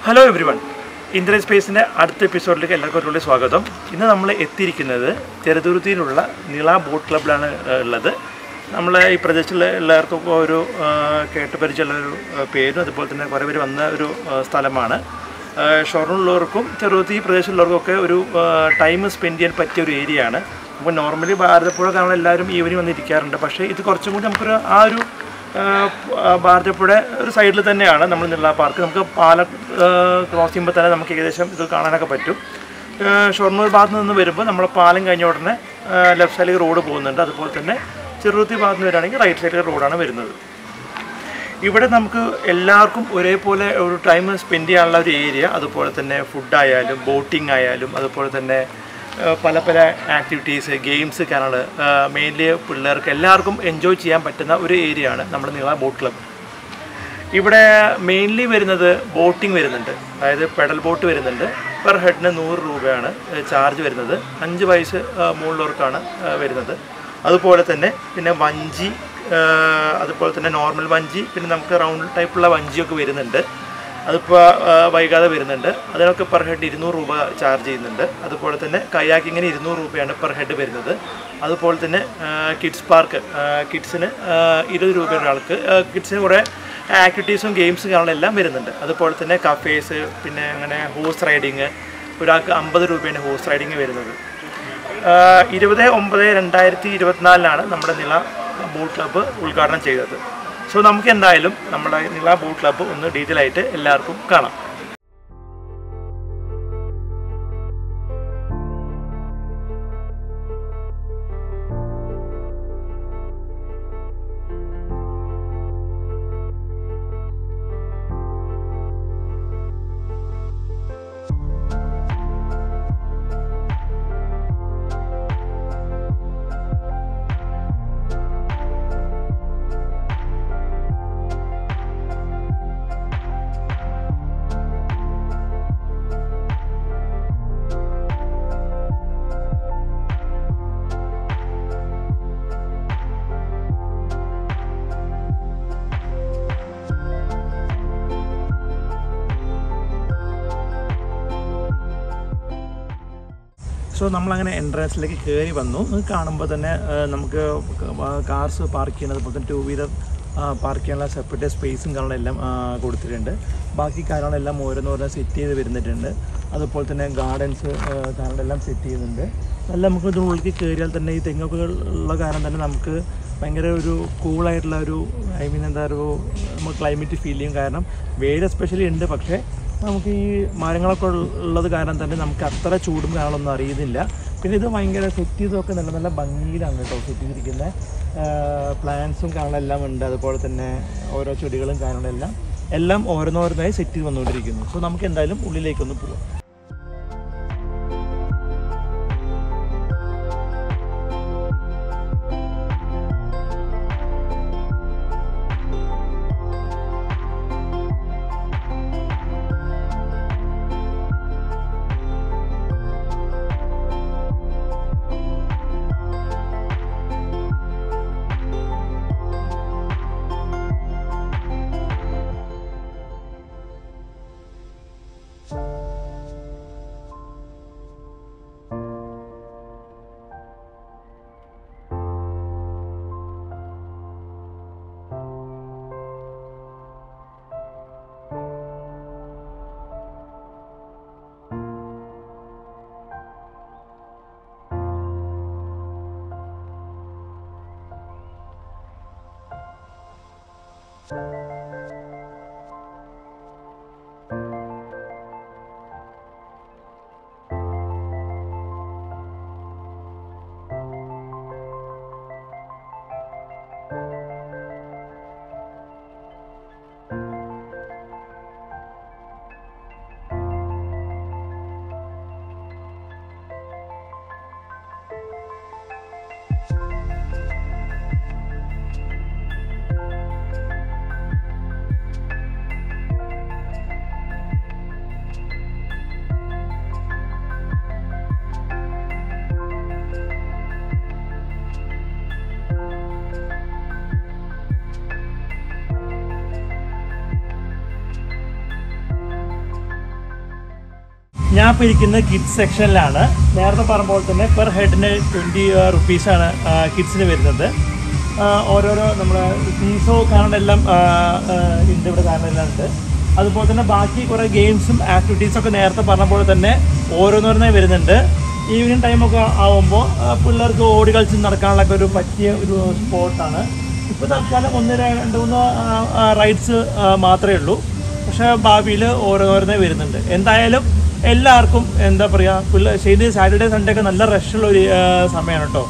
Hello everyone Indian സ്പേസിൻ്റെ അടുത്ത എപ്പിസോഡിലേക്ക് എല്ലാവർക്കും ഒരുപാട് സ്വാഗതം ഇന്ന് നമ്മൾ എത്തിയിരിക്കുന്നത് ചെറുതുരുത്തിയിലുള്ള നിള ബോട്ട് ക്ലബിലാണ് ഏഹ്, ഉള്ളത് നമ്മൾ ഈ പ്രദേശത്തുള്ള എല്ലാവർക്കും ഒരു ഏഹ്, കേട്ട് പരിചയമുള്ള ഒരു ഏഹ്, പേരും അതുപോലെ തന്നെ കുറേ പേര് വന്ന ഒരു ഏഹ്, സ്ഥലമാണ് ഏഹ്, ഷൊർണൂരിലുള്ളവർക്കും ചെറുതുരുത്തി പ്രദേശത്തുള്ളവർക്കൊക്കെ ഒരു ടൈം സ്പെൻഡ് ചെയ്യാൻ പറ്റിയ ഒരു ഏരിയ ആണ് അപ്പോൾ നോർമലി ഭാരതപ്പുഴ കാണാൻ എല്ലാവരും ഈവനിങ് വന്നിരിക്കാറുണ്ട് പക്ഷേ ഇത് കുറച്ചും കൂടി നമുക്കൊരു ആ ഒരു ഭാരതപ്പുഴ ഒരു സൈഡിൽ തന്നെയാണ് നമ്മൾ നിള്ള പാർക്ക് നമുക്ക് പാലം ക്രോസ് ചെയ്യുമ്പോൾ തന്നെ നമുക്ക് ഏകദേശം ഇത് കാണാനൊക്കെ പറ്റും ആ, ഷൊർണൂർ ഭാഗത്ത് നിന്ന് വരുമ്പോൾ നമ്മൾ പാലം കഴിഞ്ഞ ഉടനെ ലെഫ്റ്റ് സൈഡിലേക്ക് റോഡ് പോകുന്നുണ്ട് അതുപോലെ തന്നെ ചെറുത്തി ഭാഗത്ത് നിന്ന് വരികയാണെങ്കിൽ റൈറ്റ് സൈഡിലേക്ക് റോഡാണ് വരുന്നത് ഇവിടെ നമുക്ക് എല്ലാവർക്കും ഒരേപോലെ ഒരു ടൈം സ്പെൻഡ് ചെയ്യാനുള്ള ഒരു ഏരിയ അതുപോലെ തന്നെ ഫുഡായാലും ബോട്ടിംഗ് ആയാലും അതുപോലെ തന്നെ ആ, പല പല ആക്ടിവിറ്റീസ് ഗെയിംസ് കാണാനുള്ള മെയിൻലി പിള്ളേർക്ക് എല്ലാവർക്കും എൻജോയ് ചെയ്യാൻ പറ്റുന്ന ഒരു ഏരിയ ആണ് നമ്മുടെ നീള ബോട്ട് ക്ലബ്ബ് ഇവിടെ മെയിൻലി വരുന്നത് ബോട്ടിംഗ് വരുന്നുണ്ട് അതായത് പെഡൽ ബോട്ട് വരുന്നുണ്ട് പെർ ഹെഡിന് നൂറ് രൂപയാണ് ചാർജ് വരുന്നത് അഞ്ച് വയസ്സ് ആ, മുകളിലുള്ളവർക്കാണ് ആ, വരുന്നത് അതുപോലെ തന്നെ പിന്നെ വഞ്ചി ആ, അതുപോലെ തന്നെ നോർമൽ വഞ്ചി പിന്നെ നമുക്ക് റൗണ്ട് ടൈപ്പുള്ള വഞ്ചിയൊക്കെ വരുന്നുണ്ട് അതിപ്പോൾ വൈകാതെ വരുന്നുണ്ട് അതിനൊക്കെ പെർ ഹെഡ് ഇരുന്നൂറ് രൂപ ചാർജ് ചെയ്യുന്നുണ്ട് അതുപോലെ തന്നെ കയാക്കിങ്ങിന് ഇരുന്നൂറ് രൂപയാണ് പെർ ഹെഡ് വരുന്നത് അതുപോലെ തന്നെ കിഡ്സ് പാർക്ക് കിഡ്സിന് ഇരുപത് രൂപ ഒരാൾക്ക് കിഡ്സിന് കുറേ ആക്ടിവിറ്റീസും ഗെയിംസും കാണാനെല്ലാം വരുന്നുണ്ട് അതുപോലെ തന്നെ കഫേസ് പിന്നെ അങ്ങനെ ഹോഴ്സ് റൈഡിങ് ഒരാൾക്ക് അമ്പത് രൂപയാണ് ഹോഴ്സ് റൈഡിങ് വരുന്നത് ഇരുപത് ഒമ്പത് രണ്ടായിരത്തി ഇരുപത്തിനാലിലാണ് നമ്മുടെ നില ബോട്ട് ക്ലബ്ബ് ഉദ്ഘാടനം ചെയ്തത് സോ നമുക്ക് എന്തായാലും നമ്മുടെ നില ബോട്ട് ക്ലബ്ബ് ഒന്ന് ഡീറ്റെയിൽ ആയിട്ട് എല്ലാവർക്കും കാണാം സോ നമ്മളങ്ങനെ എൻട്രൻസിലേക്ക് കയറി വന്നു അത് കാണുമ്പോൾ തന്നെ ആ, നമുക്ക് കാർസ് പാർക്ക് ചെയ്യുന്നത് അതുപോലെ തന്നെ ടൂ വീലർ പാർക്ക് ചെയ്യാനുള്ള സെപ്പറേറ്റ് സ്പേസും കാര്യങ്ങളെല്ലാം ആ, കൊടുത്തിട്ടുണ്ട് ബാക്കി കാര്യങ്ങളെല്ലാം ഓരോന്നോരോ സെറ്റ് ചെയ്ത് വരുന്നിട്ടുണ്ട് അതുപോലെ തന്നെ ഗാർഡൻസ് കാര്യങ്ങളെല്ലാം സെറ്റ് ചെയ്യുന്നുണ്ട് നല്ല നമുക്ക് ഇതിനുള്ളിലേക്ക് കയറിയാൽ തന്നെ ഈ തെങ്ങൊക്കെ ഉള്ള കാരണം തന്നെ നമുക്ക് ഭയങ്കര ഒരു കൂളായിട്ടുള്ള ഒരു ഐ മീൻ എന്താ ഒരു നമുക്ക് ക്ലൈമറ്റ് ഫീൽ ചെയ്യും കാരണം വെയിൽ എസ്പെഷ്യലി ഉണ്ട് പക്ഷേ നമുക്ക് ഈ മരങ്ങളൊക്കെ ഉൾ- ഉള്ളത് കാരണം തന്നെ നമുക്ക് അത്ര ചൂടും കാര്യങ്ങളൊന്നും അറിയുന്നില്ല പിന്നെ ഇത് ഭയങ്കര സെറ്റ് ചെയ്തൊക്കെ നല്ല നല്ല ഭംഗിയിലാണ് കേട്ടോ സെറ്റ് ചെയ്തിരിക്കുന്നത് പ്ലാന്റ്സും കാര്യങ്ങളെല്ലാം ഉണ്ട് അതുപോലെ തന്നെ ഓരോ ചെടികളും കാര്യങ്ങളെല്ലാം എല്ലാം ഓരോന്നോരോന്നായി സെറ്റ് ചെയ്ത് വന്നുകൊണ്ടിരിക്കുന്നു സോ നമുക്ക് എന്തായാലും ഉള്ളിലേക്കൊന്ന് പോവാം ഞാൻ ഇപ്പോൾ ഇരിക്കുന്നത് കിഡ്സ് സെക്ഷനിലാണ് നേരത്തെ പറഞ്ഞ പോലെ തന്നെ പെർ ഹെഡിന് ട്വൻറ്റി റുപ്പീസാണ് കിഡ്സിന് വരുന്നത് ആ, ഓരോരോ നമ്മുടെ ഫീസോ കാരണം എല്ലാം ആ, ആ, ഉണ്ട് ഇവിടെ കാരണം എല്ലാം ഉണ്ട് അതുപോലെ തന്നെ ബാക്കി കുറേ ഗെയിംസും ആക്ടിവിറ്റീസും ഒക്കെ നേരത്തെ പറഞ്ഞ പോലെ തന്നെ ഓരോന്നോരോന്നായി വരുന്നുണ്ട് ഈവനിങ് ടൈമൊക്കെ ആവുമ്പോൾ പിള്ളേർക്ക് ഓടി കളിച്ച് നടക്കാനുള്ള ഒക്കെ ഒരു പറ്റിയ ഒരു സ്പോട്ടാണ് ഇപ്പോൾ തൽക്കാലം ഒന്ന് രണ്ട് മൂന്ന് റൈഡ്സ് മാത്രമേ ഉള്ളൂ പക്ഷേ ഭാവിയിൽ ഓരോന്നോരോന്നേ വരുന്നുണ്ട് എന്തായാലും എല്ലാവർക്കും എന്താ പറയുക പിള്ളേർ ശനി സാറ്റർഡേ സൺഡേ ഒക്കെ നല്ല റഷുള്ള ഒരു ആ, സമയമാണ് കേട്ടോ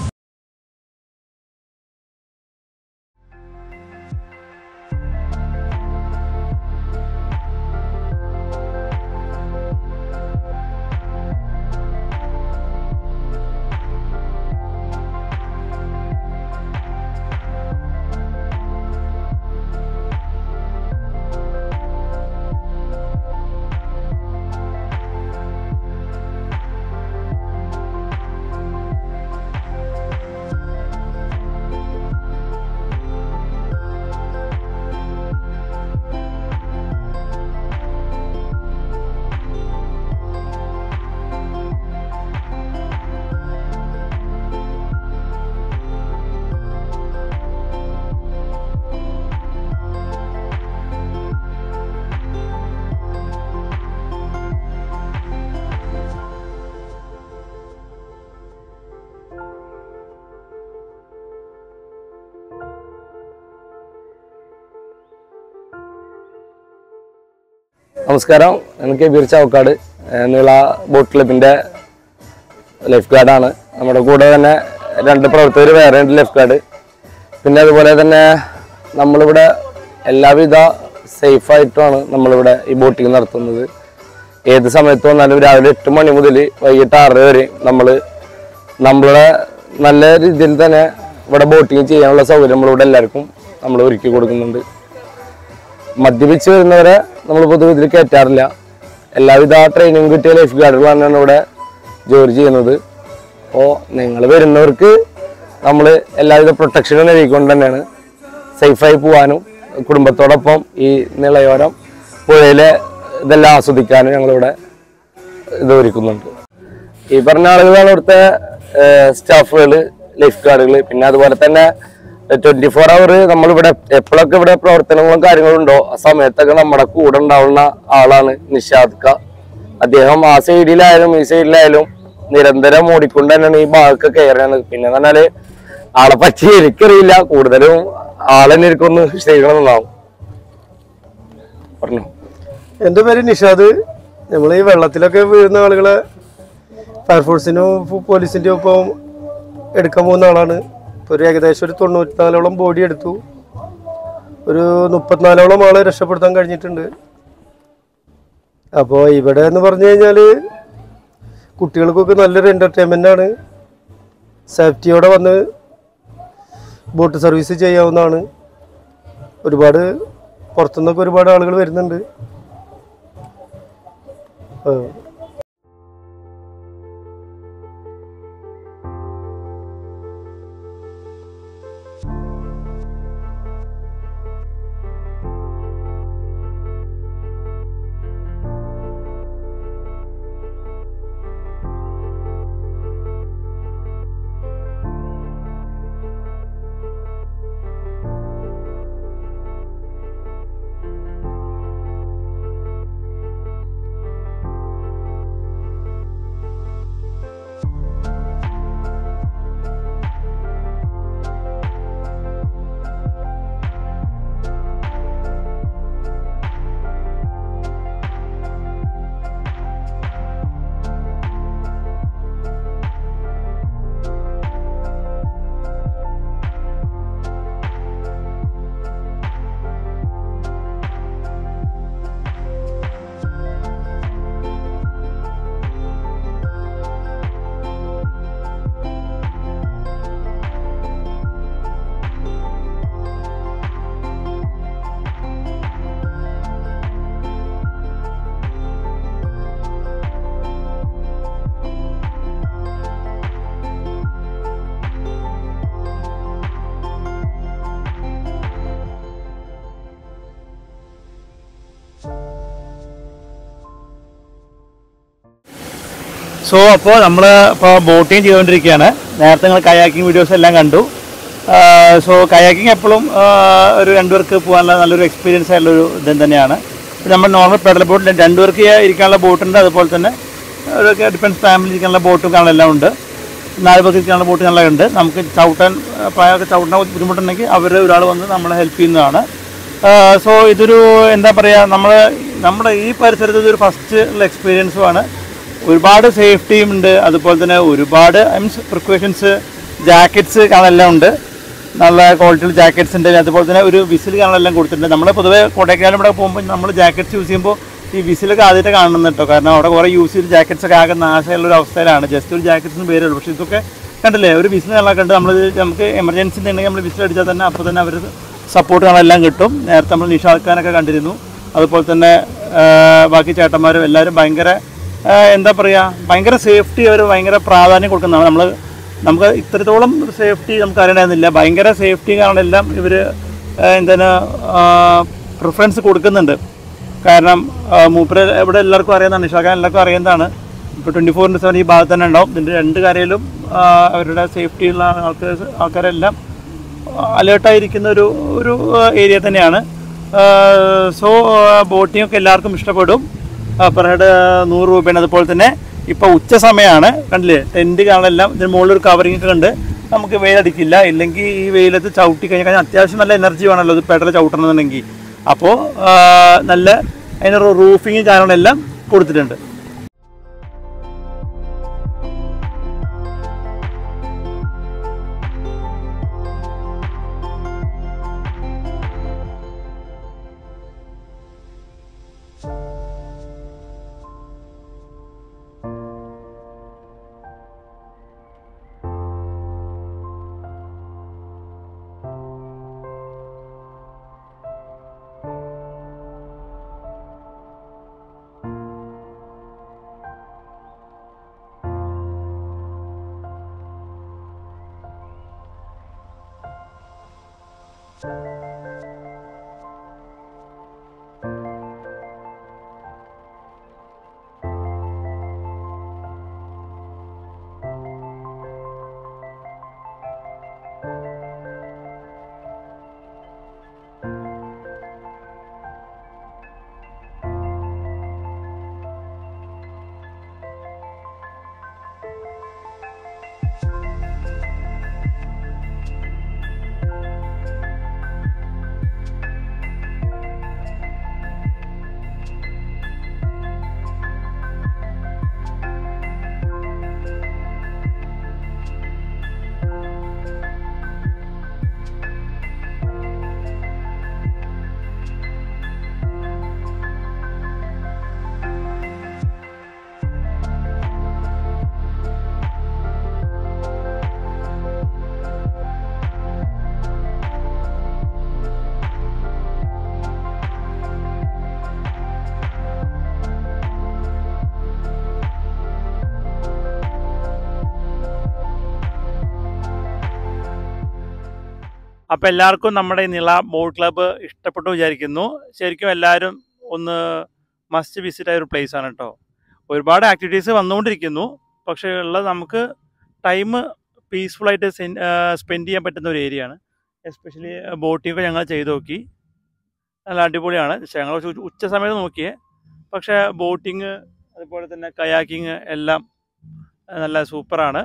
നമസ്കാരം എനിക്ക് ബീർ ചാവക്കാട് ഏഹ് നീള ബോട്ട് ക്ലബിന്റെ ലൈഫ് ഗാർഡാണ് നമ്മുടെ കൂടെ തന്നെ രണ്ട് പ്രവർത്തകർ വേറെ ഉണ്ട് ലൈഫ് ഗാർഡ് പിന്നെ അതുപോലെ തന്നെ നമ്മളിവിടെ എല്ലാവിധ സേഫായിട്ടുമാണ് നമ്മളിവിടെ ഈ ബോട്ടിങ് നടത്തുന്നത് ഏത് സമയത്ത് വന്നാലും രാവിലെ എട്ട് മണി മുതൽ വൈകിട്ട് ആറര വരെ നമ്മൾ നമ്മളുടെ നല്ല രീതിയിൽ തന്നെ ഇവിടെ ബോട്ടിങ് ചെയ്യാനുള്ള സൗകര്യം നമ്മളിവിടെ എല്ലാവർക്കും നമ്മൾ ഒരുക്കി കൊടുക്കുന്നുണ്ട് മദ്യപിച്ച് വരുന്നവരെ നമ്മൾ പൊതുവെ ഇതിൽ കയറ്റാറില്ല എല്ലാവിധ ട്രെയിനിങ് കിട്ടിയ ലൈഫ് ഗാർഡുകളാണ് ഇവിടെ ജോലി ചെയ്യുന്നത് അപ്പോൾ നിങ്ങൾ വരുന്നവർക്ക് നമ്മൾ എല്ലാവിധ പ്രൊട്ടക്ഷനും നൽകിക്കൊണ്ട് തന്നെയാണ് സേഫായി പോകാനും കുടുംബത്തോടൊപ്പം ഈ നിളയോരം പുഴയിലെ ഇതെല്ലാം ആസ്വദിക്കാനും ഞങ്ങളിവിടെ ഇത് ഒരുക്കുന്നുണ്ട് ഈ പറഞ്ഞ ആളുകളാണ് ഇവിടുത്തെ സ്റ്റാഫുകൾ ലൈഫ് ഗാർഡുകൾ പിന്നെ അതുപോലെ തന്നെ ട്വന്റി ഫോർ അവർ നമ്മളിവിടെ എപ്പോഴൊക്കെ ഇവിടെ പ്രവർത്തനങ്ങളും കാര്യങ്ങളും ഉണ്ടോ ആ സമയത്തൊക്കെ നമ്മുടെ കൂടെ ഉണ്ടാവുന്ന ആളാണ് നിഷാദ് ക അദ്ദേഹം ആ സൈഡിലായാലും ഈ സൈഡിലായാലും നിരന്തരം ഓടിക്കൊണ്ട് തന്നെയാണ് ഈ ഭാഗമൊക്കെ കയറുന്നത് പിന്നെ എന്ന് പറഞ്ഞാല് ആളെ പറ്റി എനിക്കറിയില്ല കൂടുതലും ആളെന്നെ എനിക്കൊന്ന് ചെയ്യണമെന്നാവും പറഞ്ഞു എൻ്റെ പേര് നിഷാദ് നമ്മൾ ഈ വെള്ളത്തിലൊക്കെ വീഴുന്ന ആളുകളെ ഫയർഫോഴ്സിനും പോലീസിൻ്റെ ഒപ്പം എടുക്കാൻ പോകുന്ന ആളാണ് ഇപ്പോൾ ഒരു ഏകദേശം ഒരു തൊണ്ണൂറ്റിനാലോളം ബോഡി എടുത്തു ഒരു മുപ്പത്തിനാലോളം ആളെ രക്ഷപ്പെടുത്താൻ കഴിഞ്ഞിട്ടുണ്ട് അപ്പോൾ ഇവിടെ എന്ന് പറഞ്ഞു കഴിഞ്ഞാൽ കുട്ടികൾക്കൊക്കെ നല്ലൊരു എൻ്റർടൈൻമെൻ്റ് ആണ് സേഫ്റ്റിയോടെ വന്ന് ബോട്ട് സർവീസ് ചെയ്യാവുന്നതാണ് ഒരുപാട് പുറത്തുനിന്നൊക്കെ ഒരുപാട് ആളുകൾ വരുന്നുണ്ട് ആ. സോ അപ്പോൾ നമ്മൾ ഇപ്പോൾ ബോട്ടിങ് ചെയ്തുകൊണ്ടിരിക്കുകയാണ് നേരത്തെ നിങ്ങൾ കയാക്കിംഗ് വീഡിയോസ് എല്ലാം കണ്ടു സോ കയാക്കിംഗ് എപ്പോഴും ഒരു രണ്ടുപേർക്ക് പോകാനുള്ള നല്ലൊരു എക്സ്പീരിയൻസ് ആയിട്ടുള്ള ഒരു ഇത് തന്നെയാണ് ഇപ്പം നമ്മൾ നോർമൽ പെഡൽ ബോട്ടിൽ രണ്ടുപേർക്ക് ഇരിക്കാനുള്ള ബോട്ടുണ്ട് അതുപോലെ തന്നെ ഒരു ഡിഫറൻസ് ഫാമിലി ഇരിക്കാനുള്ള ബോട്ടും കാണാനെല്ലാം ഉണ്ട് നാല് പേർക്ക് ഇരിക്കാനുള്ള ബോട്ട് കാണാൻ ഉണ്ട് നമുക്ക് ചവിട്ടാൻ പ്രായമൊക്കെ ചവിട്ടാൻ ബുദ്ധിമുട്ടുണ്ടെങ്കിൽ അവർ ഒരാൾ വന്ന് നമ്മളെ ഹെൽപ്പ് ചെയ്യുന്നതാണ് സോ ഇതൊരു എന്താ പറയുക നമ്മൾ നമ്മുടെ ഈ പരിസരത്ത് ഇതൊരു ഫസ്റ്റ് ഉള്ള എക്സ്പീരിയൻസുമാണ് ഒരുപാട് സേഫ്റ്റിയും ഉണ്ട് അതുപോലെ തന്നെ ഒരുപാട് മീൻസ് പ്രിക്കോഷൻസ് ജാക്കറ്റ്സ് കാണാനെല്ലാം ഉണ്ട് നല്ല ക്വാളിറ്റിയുള്ള ജാക്കറ്റ്സ് ഉണ്ട് അതുപോലെ തന്നെ ഒരു വിസിൽ കാണാനെല്ലാം കൊടുത്തിട്ടുണ്ട് നമ്മൾ പൊതുവേ കൊടൈക്കനാലും ഇവിടെ പോകുമ്പോൾ നമ്മൾ ജാക്കറ്റ്സ് യൂസ് ചെയ്യുമ്പോൾ ഈ വിസിലൊക്കെ ആദ്യമായിട്ട് കാണുന്നത് കേട്ടോ കാരണം അവിടെ കുറേ യൂസ് ചെയ്ത ജാക്കറ്റ്സ് ഒക്കെ ആകെ നാശമുള്ള ഒരു അവസ്ഥയിലാണ് ജസ്റ്റ് ഒരു ജാക്കറ്റ്സിന് പേരുള്ളൂ പക്ഷേ ഇതൊക്കെ കണ്ടില്ലേ ഒരു വിസിൽ കാണാൻ കണ്ട് നമ്മൾ നമുക്ക് എമർജൻസി ഉണ്ടെങ്കിൽ നമ്മൾ വിസിൽ അടിച്ചാൽ തന്നെ അപ്പോൾ തന്നെ അവർ സപ്പോർട്ട് കാണാനെല്ലാം കിട്ടും നേരത്തെ നമ്മൾ നിഷാദ് കണ്ടിരുന്നു അതുപോലെ തന്നെ ആ, ബാക്കി ചേട്ടന്മാരും എല്ലാവരും ഭയങ്കര ആ, എന്താ പറയുക ഭയങ്കര സേഫ്റ്റി അവർ ഭയങ്കര പ്രാധാന്യം കൊടുക്കുന്നതാണ് നമ്മൾ നമുക്ക് ഇത്രത്തോളം സേഫ്റ്റി നമുക്ക് അറിയണമെന്നില്ല ഭയങ്കര സേഫ്റ്റി കാരണം എല്ലാം ഇവർ എന്താണ് പ്രിഫറൻസ് കൊടുക്കുന്നുണ്ട് കാരണം ആ, മൂപ്പര് ഇവിടെ എല്ലാവർക്കും അറിയുന്നതാണ് നിഷാഖാൻ എല്ലാവർക്കും അറിയുന്നതാണ് ഇപ്പോൾ ട്വൻറ്റി ഫോർ ഇൻറ്റു സെവൻ ഈ ഭാഗത്ത് തന്നെ ഉണ്ടാവും ഇതിൻ്റെ രണ്ട് കാര്യയിലും ആ, അവരുടെ സേഫ്റ്റിയുള്ള ആൾക്കാർ ആൾക്കാരെല്ലാം അലേർട്ടായിരിക്കുന്ന ഒരു ഒരു ഏരിയ തന്നെയാണ് സോ ബോട്ടിംഗ് ഒക്കെ എല്ലാവർക്കും ഇഷ്ടപ്പെടും പെർ ഹെഡ് നൂറ് രൂപയാണ് അതുപോലെ തന്നെ ഇപ്പോൾ ഉച്ച സമയമാണ് കണ്ടില്ലേ ടെൻറ്റ് കാണലെല്ലാം ഇതിന് മുകളിൽ ഒരു കവറിംഗ് ഒക്കെ ഉണ്ട് നമുക്ക് വെയിലടിക്കില്ല ഇല്ലെങ്കിൽ ഈ വെയിലത്ത് ചവിട്ടി കഴിഞ്ഞാൽ കഴിഞ്ഞാൽ അത്യാവശ്യം നല്ല എനർജി വേണമല്ലോ ഇത് പെടൽ ചവിട്ടണമെന്നുണ്ടെങ്കിൽ അപ്പോൾ നല്ല അതിന് റൂഫിങ് കാര്യങ്ങളെല്ലാം കൊടുത്തിട്ടുണ്ട് അപ്പോൾ എല്ലാവർക്കും നമ്മുടെ ഈ നിള ബോട്ട് ക്ലബ്ബ് ഇഷ്ടപ്പെട്ടു വിചാരിക്കുന്നു ശരിക്കും എല്ലാവരും ഒന്ന് മസ്റ്റ് വിസിറ്റ് ആയ ഒരു പ്ലേസ് ആണ് കേട്ടോ ഒരുപാട് ആക്ടിവിറ്റീസ് വന്നുകൊണ്ടിരിക്കുന്നു പക്ഷേ ഉള്ളത് നമുക്ക് ടൈം പീസ്ഫുള്ളായിട്ട് സ്പെൻഡ് ചെയ്യാൻ പറ്റുന്ന ഒരു ഏരിയ ആണ് എസ്പെഷ്യലി ബോട്ടിംഗ് ഒക്കെ ഞങ്ങൾ ചെയ്ത് നോക്കി നല്ല അടിപൊളിയാണ് പക്ഷേ ഞങ്ങൾ ഉച്ച- ഉച്ച സമയത്ത് നോക്കിയേ പക്ഷേ ബോട്ടിങ് അതുപോലെ തന്നെ കയാക്കിങ് എല്ലാം അഹ് നല്ല സൂപ്പറാണ്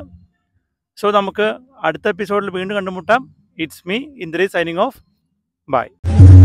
സോ നമുക്ക് അടുത്ത എപ്പിസോഡിൽ വീണ്ടും കണ്ടുമുട്ടാം it's me Indri signing off by